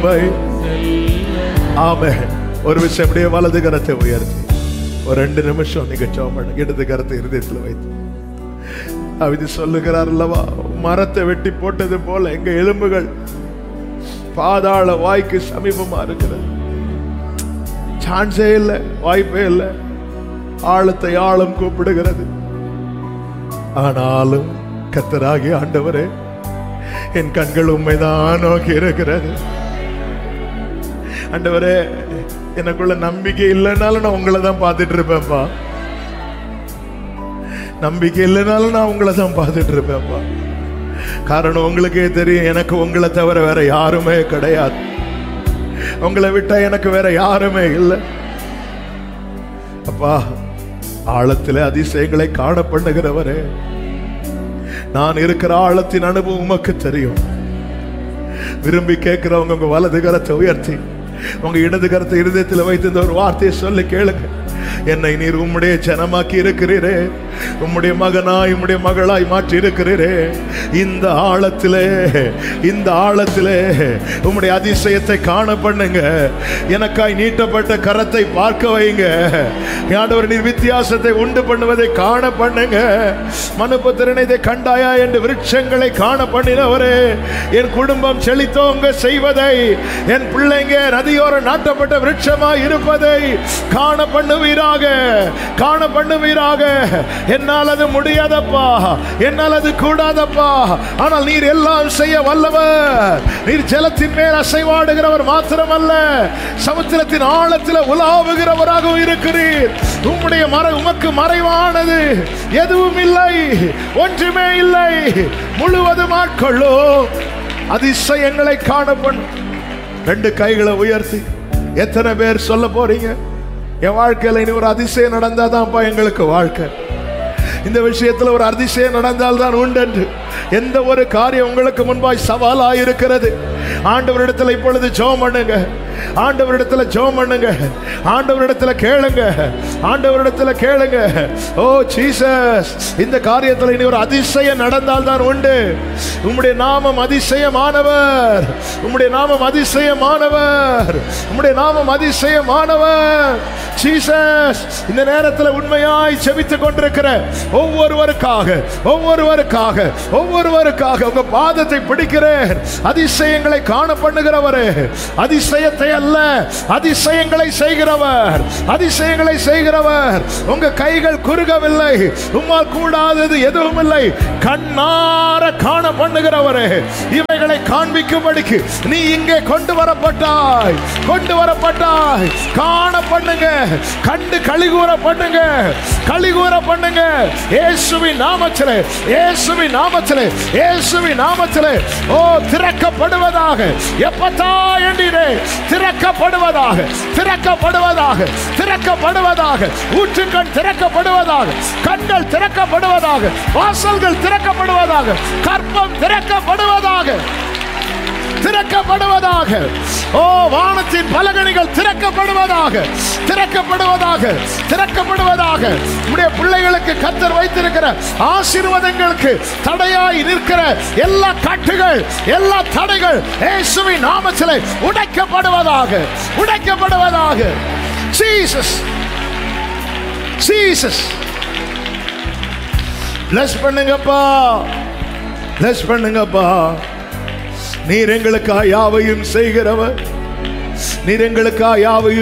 ஆமே ஒரு விஷயம் அப்படியே வலது கரத்தை உயர்த்தி ஒரு ரெண்டு நிமிஷம் நீங்க ஜெபம் பண்ணுங்க இடது கரத்தை இருதயத்தில் வைத்து அவிது சொல்லுகிறார் அல்லவா மரத்தை வெட்டி போட்டது போல எங்க எலும்புகள் பாதாள வாய்க்கு சமீபமா இருக்கிறது சான்ஸே இல்லை வாய்ப்பே இல்லை ஆழத்தை ஆழம் கூப்பிடுகிறது ஆனாலும் கத்தராகி ஆண்டவரே என் கண்கள் உண்மைதான் நோக்கி இருக்கிறது ஆண்டவரே எனக்குள்ள நம்பிக்கை இல்லைனாலும் நான் உங்களை தான் பார்த்துட்டு இருப்பேன்ப்பா நம்பிக்கை இல்லைனாலும் நான் உங்களை தான் பார்த்துட்டு இருப்பேன்ப்பா காரணம் உங்களுக்கே தெரியும் எனக்கு உங்களை தவிர வேற யாருமே கிடையாது உங்களை விட்டா எனக்கு வேற யாருமே இல்லை அப்பா ஆழத்திலே அதிசயங்களை காண பண்ணுகிறவரே நான் இருக்கிற ஆழத்தின் அனுபவம் உமக்கு தெரியும் விரும்பி கேட்கிறவங்க உங்க வலது கரத்தை உயர்த்தி உங்க இடது கரத்தை இருதயத்தில் வைத்து இந்த ஒரு வார்த்தையை சொல்லி கேளுங்க என்னை நீர் உம்முடைய ஜனமாக்கி இருக்கிறீரே உம்முடைய மகனாய் உம்முடைய மகளாய் மாற்றி இருக்கிறீரே இந்த ஆழத்திலே இந்த ஆழத்திலே உம்முடைய அதிசயத்தை காண பண்ணுங்க எனக்காய் நீட்டப்பட்ட கரத்தை பார்க்க வைங்க ஆண்டவர் நீர் வித்தியாசத்தை உண்டு பண்ணுவதை காண பண்ணுங்க மனுபத்திரனை இதை கண்டாயா என்று விருட்சங்களை காண பண்ணினவரே என் குடும்பம் செழித்தோங்க செய்வதை என் பிள்ளைங்க நதியோர நாட்டப்பட்ட விருட்சமாய் இருப்பதை காண பண்ணுவீராக காண பண்ணுவீராக என்னால் அது முடியாதப்பா என்னால் அது கூடாதப்பா ஆனால் நீர் எல்லாம் செய்ய வல்லவர் நீர் ஜலத்தின் மேல் அசைவாடுகிறவர் மாத்திரமல்ல சமுத்திரத்தின் ஆழத்தில் உலாவுகிறவராகவும் இருக்கிறீர் உம்முடைய மறை உமக்கு மறைவானது எதுவும் இல்லை ஒன்றுமே இல்லை முழுவதும் ஆட்கொள்ளோ அதிசயங்களை காணப்படும் ரெண்டு கைகளை உயர்த்தி எத்தனை பேர் சொல்ல போறீங்க என் வாழ்க்கையில இனி ஒரு அதிசயம் நடந்தாதான்ப்பா எங்களுக்கு வாழ்க்கை இந்த விஷயத்துல ஒரு அதிசயம் நடந்தால் தான் உண்டு எந்த ஒரு காரியம் உங்களுக்கு முன்பாய் சவாலாக இருக்கிறது ஆண்டவரிடத்துல இப்பொழுது ஜெபம் பண்ணுங்க ஆண்டவரிடத்துல ஜெபம் பண்ணுங்க ஆண்டவரிடத்துல கேளுங்க ஆண்டவரிடத்துல கேளுங்க ஓ ஜீசஸ் இந்த காரியத்தில் இனி ஒரு அதிசயம் நடந்தால் தான் உண்டு உம்முடைய நாமம் அதிசயமானவர் உம்முடைய நாமம் அதிசயமானவர் உம்முடைய நாமம் அதிசயமானவர் ஜீசஸ் இந்த நேரத்தில் உண்மையாய் செபித்துக் கொண்டிருக்கிற ஒவ்வொருவருக்காக ஒவ்வொருவருக்காக ஒவ்வொருவருக்காக உங்க பாதத்தை பிடிக்கிறேன் அதிசயங்களை காண பண்ணுகிறவரே அதிசயத்தை அல்ல அதிசயங்களை செய்கிறவர் அதிசயங்களை செய்கிறவர் உங்க கைகள் குறுகவில்லை உம்மால் கூடாதது எதுவும் இல்லை கண்ணார காண பண்ணுகிறவரே இவைகளை காண்பிக்கும்படிக்கு நீ இங்கே கொண்டு வரப்பட்டாய் கொண்டு வரப்பட்டாய் காண பண்ணுங்க கண்டு கலிகூற பண்ணுங்க கலிகூற பண்ணுங்க இயேசுவின் நாமத்திலே இயேசுவின் நாமத்திலே இயேசுவின் நாமத்திலே ஓ திறக்கப்படுவதாக எப்பத்தா என்றீரே திறக்கப்படுவதாக திறக்கப்படுவதாக திறக்கப்படுவதாக ஊற்றுக்கண் திறக்கப்படுவதாக கண்கள் திறக்கப்படுவதாக வாசல்கள் திறக்கப்படுவதாக கற்பம் திறக்கப்படுவதாக திறக்கப்படுவதாக ஓ வானத்தின் பலகணிகள் திறக்கப்படுவதாக திறக்கப்படுவதாக திறக்கப்படுவதாக உடைய பிள்ளைகளுக்கு கத்தர் வைத்திருக்கிற ஆசீர்வாதங்களுக்கு தடையாய் நிற்கிற எல்லா கட்டுகள் எல்லா தடைகள் இயேசுவின் நாமத்திலே உடைக்கப்படுவதாக உடைக்கப்படுவதாக ஜீசஸ் ஜீசஸ் பிளஸ் பண்ணுங்கப்பா பிளஸ் பண்ணுங்கப்பா நீர் எங்களுக்கா யாவையும் செய்கிறவர் நீர் எங்களுக்கா யாவையும்